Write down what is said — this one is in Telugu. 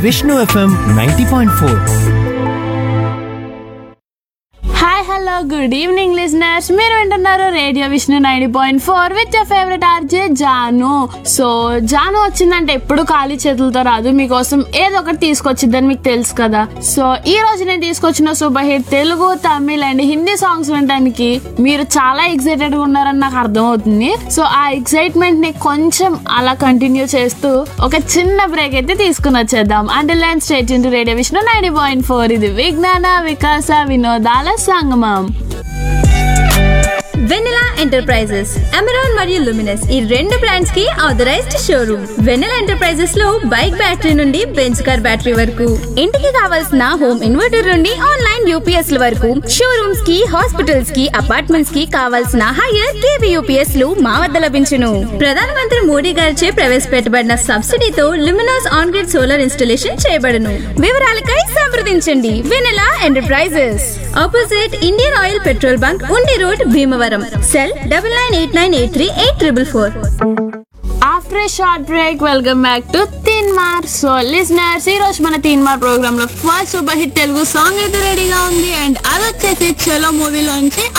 Vishnu FM ninety point four hi hello good evening listeners మీరు వింటున్నారు radio Vishnu ninety point four with your favourite RJ Janu so Janu వచ్చిందంటే ఎప్పుడు ఖాళీ చేతులతో రాదు మీకోసం ఏదో ఒకటి తీసుకొచ్చిద్దని మీకు తెలుసు కదా సో ఈ రోజు నేను తీసుకొచ్చిన super hit Telugu Tamil and Hindi songs వినడానికి మీరు చాలా ఎక్సైటెడ్ గా ఉన్నారని నాకు అర్థమవుతుంది సో ఆ ఎక్సైట్మెంట్ ని కొంచెం అలా కంటిన్యూ చేస్తూ ఒక చిన్న బ్రేక్ అయితే తీసుకుని వచ్చేద్దాం and line state into radio Vishnu ninety point four ఇది విజ్ఞాన వికాస వినోదాల సంగమం వెన్నెలా ఎంటర్ప్రైజెస్ అమెరాన్ మరియు లుమినస్ ఈ రెండు బ్రాండ్స్ కి ఆథరైజ్డ్ షోరూమ్ వెన్నెలా ఎంటర్ప్రైజెస్ లో బైక్ బ్యాటరీ నుండి బెంచ్ కార్ బ్యాటరీ వరకు ఇంటికి కావాల్సిన హోమ్ ఇన్వర్టర్ నుండి ఆన్లైన్ యూపీఎస్ ల వరకు షోరూమ్స్ కి హాస్పిటల్స్ కి అపార్ట్మెంట్స్ కి కావాల్సిన హైయర్ కేవీ యూపీఎస్ లు మా వద్ద లభించును ప్రధానమంత్రి మోడీ గారిచే ప్రవేశపెట్టబడిన సబ్సిడీతో Luminous on grid solar installation చేయబడును వివరాలకై సంప్రదించండి Vennela enterprises opposite Indian oil petrol bunk Undi road Bhimavaram cell double nine eight nine eight three eight triple four after a short break welcome back to Teen Maar so listeners ఈ రోజు మన తీన్ మార్ ప్రోగ్రామ్ లో first super hit Telugu song అయితే రెడీగా ఉంది అండ్ అది వచ్చేసి చలో మూవీలోంచి